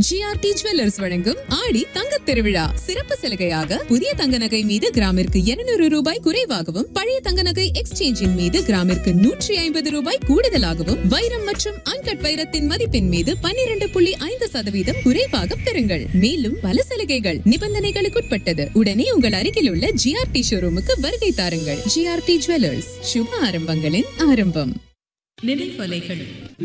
GRT jewellers வழங்கும் ஆடி தங்கத் திருவிழா சிறப்பு சலுகையாக புதிய தங்க நகை மீது கிராமிற்கு 200 ரூபாய் குறைவாகவும் பழைய தங்க நகை எக்ஸ்சேஞ்சின் மீது கிராமிற்கு நூற்றி ஐம்பது ரூபாய் கூடுதலாகவும் வைரம் மற்றும் அன்கட் வைரத்தின் மதிப்பின் மீது 12.5% புள்ளி ஐந்து சதவீதம் குறைவாக பெறுங்கள் மேலும் பல சலுகைகள் நிபந்தனைகளுக்குட்பட்டது உடனே உங்கள் அருகில் உள்ள ஜிஆர்டி ஷோரூமுக்கு வருகை தாருங்கள் ஜிஆர்டி ஜுவல்லர்ஸ் சுப ஆரம்பங்களின் ஆரம்பம் நினைவலைகள்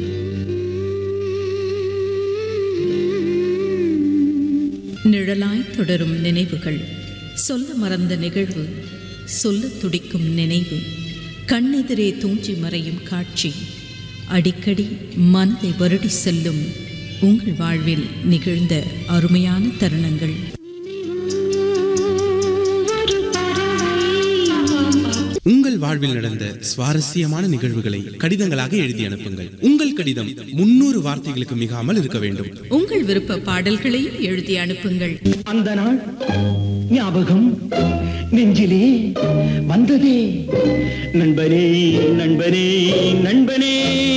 நிழலாய் தொடரும் நினைவுகள் சொல்ல மறந்த நிகழ்வு சொல்ல துடிக்கும் நினைவு கண்ணெதிரே தூஞ்சி மறையும் காட்சி அடிக்கடி மனதை வருடி செல்லும் உங்கள் வாழ்வில் நிகழ்ந்த அருமையான தருணங்கள் உங்கள் வாழ்வில் நடந்த சுவாரஸ்யமான நிகழ்வுகளை கடிதங்களாக எழுதி அனுப்புங்கள் உங்கள் கடிதம் முன்னூறு வார்த்தைகளுக்கு மிகாமல் இருக்க வேண்டும் உங்கள் விருப்ப பாடல்களையும் எழுதி அனுப்புங்கள் அந்த நாள் ஞாபகம் நெஞ்சிலே வந்ததே நண்பனே நண்பனே நண்பனே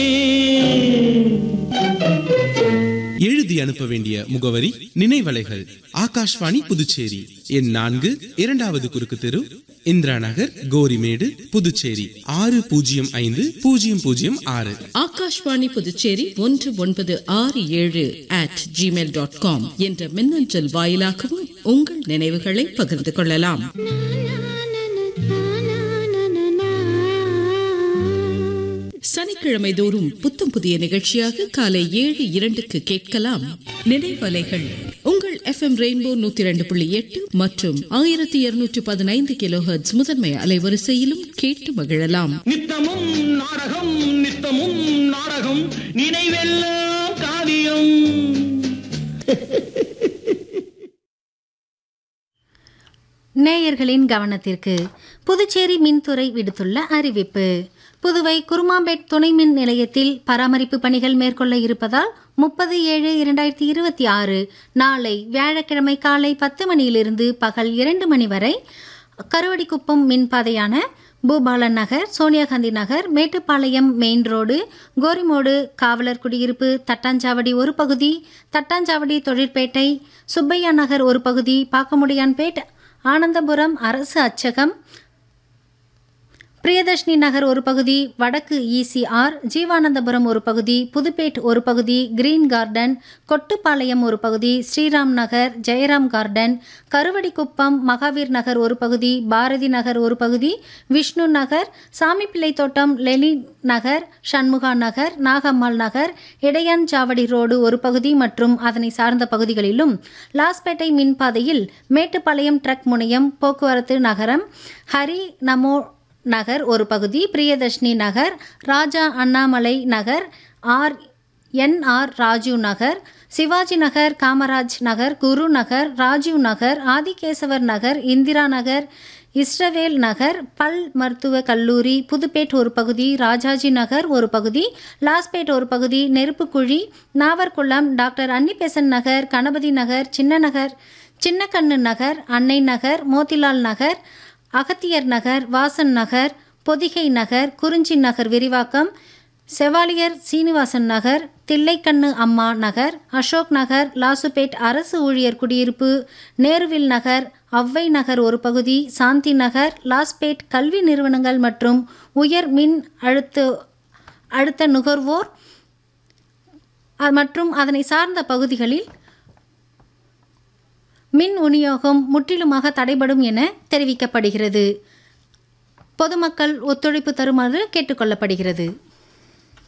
எழுதி அனுப்ப வேண்டிய முகவரி நினைவலைகள் ஆகாஷ்வாணி புதுச்சேரி எண் நான்கு இரண்டாவது குறுக்கு தெரு இந்திரா நகர் கோரிமேடு புதுச்சேரி ஆறு பூஜ்ஜியம் ஐந்து பூஜ்ஜியம் பூஜ்ஜியம் ஆறு ஆகாஷ்வாணி புதுச்சேரி ஒன்று ஒன்பது ஆறு ஏழு அட் ஜிமெயில் டாட் காம் என்ற மின்னஞ்சல் வாயிலாகவும் உங்கள் நினைவுகளை பகிர்ந்து கொள்ளலாம் சனிக்கிழமை தோறும் புத்தம் புதிய நிகழ்ச்சியாக காலை ஏழு இரண்டுக்கு கேட்கலாம் நினைவலைகள் உங்கள் எஃப்எம் ரெயின்போ நூத்தி இரண்டு புள்ளி எட்டு மற்றும் ஆயிரத்தி இருநூற்றி பதினைந்து கிலோஹெர்ட்ஸ் முதன்மை அலைவரிசையிலும் கேட்டு மகிழலாம் நித்தமும் நாடகம் நித்தமும் நாடகம் நினைவெல்லாம் காவியம் நேயர்களின் கவனத்திற்கு புதுச்சேரி மின்துறை விடுத்துள்ள அறிவிப்பு புதுவை குருமாம்பேட் துணை மின் நிலையத்தில் பராமரிப்பு பணிகள் மேற்கொள்ள இருப்பதால் முப்பது ஏழு இரண்டாயிரத்தி இருபத்தி ஆறு நாளை வியாழக்கிழமை காலை பத்து மணியிலிருந்து பகல் இரண்டு மணி வரை கருவடிக்குப்பம் மின்பாதையான பூபாலன் நகர் சோனியா காந்தி நகர் மேட்டுப்பாளையம் மெயின் ரோடு கோரிமோடு காவலர் குடியிருப்பு தட்டாஞ்சாவடி ஒரு பகுதி தட்டாஞ்சாவடி தொழிற்பேட்டை சுப்பையா நகர் ஒரு பகுதி பாக்கமுடியான்பேட் ஆனந்தபுரம் அரசு அச்சகம் பிரியதர்ஷினி நகர் ஒரு பகுதி வடக்கு இசிஆர் ஜீவானந்தபுரம் ஒரு பகுதி புதுப்பேட் ஒரு பகுதி கிரீன் கார்டன் கொட்டுப்பாளையம் ஒரு பகுதி ஸ்ரீராம் நகர் ஜெயராம் கார்டன் கருவடிக்குப்பம் மகாவீர் நகர் ஒரு பகுதி பாரதி நகர் ஒரு பகுதி விஷ்ணு நகர் சாமிப்பிள்ளை தோட்டம் லெனின் நகர் சண்முகா நகர் நாகம்மாள் நகர் இடையான் சாவடி ரோடு ஒரு பகுதி மற்றும் அதனை சார்ந்த பகுதிகளிலும் லாஸ்பேட்டை மின்பாதையில் மேட்டுப்பாளையம் ட்ரக் முனையம் போக்குவரத்து நகரம் ஹரி நமோ நகர் ஒரு பகுதி Priyadarshini Nagar Raja Annamalai Nagar R NR Rajiv Nagar Sivaji Nagar Kamaraj Nagar Guru Nagar Rajiv Nagar Adikesavar Nagar Indira Nagar Israel Nagar பல் மருத்துவ கல்லூரி புதுப்பேட் ஒரு பகுதி ராஜாஜி நகர் ஒரு பகுதி லாஸ்பேட் ஒரு பகுதி நெருப்புக்குழி நாவர்குளம் டாக்டர் அன்னிபெசன் நகர் கணபதி நகர் சின்னநகர் சின்னக்கண்ணு நகர் அன்னை நகர் மோதிலால் நகர் அகத்தியர் நகர் வாசன் நகர் பொதிகை நகர் குறிஞ்சி நகர் விரிவாக்கம் செவாலியர் சீனிவாசன் நகர் தில்லைக்கண்ணு அம்மா நகர் அசோக் நகர் லாசுபேட் அரசு ஊழியர் குடியிருப்பு நேருவில் நகர் அவ்வை நகர் ஒரு பகுதி சாந்தி நகர் லாஸ்பேட் கல்வி நிறுவனங்கள் மற்றும் உயர் மின் அழுத்த அழுத்த நுகர்வோர் அ- மற்றும் அதனை சார்ந்த பகுதிகளில் மின் விநியோகம் முற்றிலுமாக தடைபடும் என தெரிவிக்கப்படுகிறது பொதுமக்கள் ஒத்துழைப்பு தருமாறு கேட்டுக்கொள்ளப்படுகிறது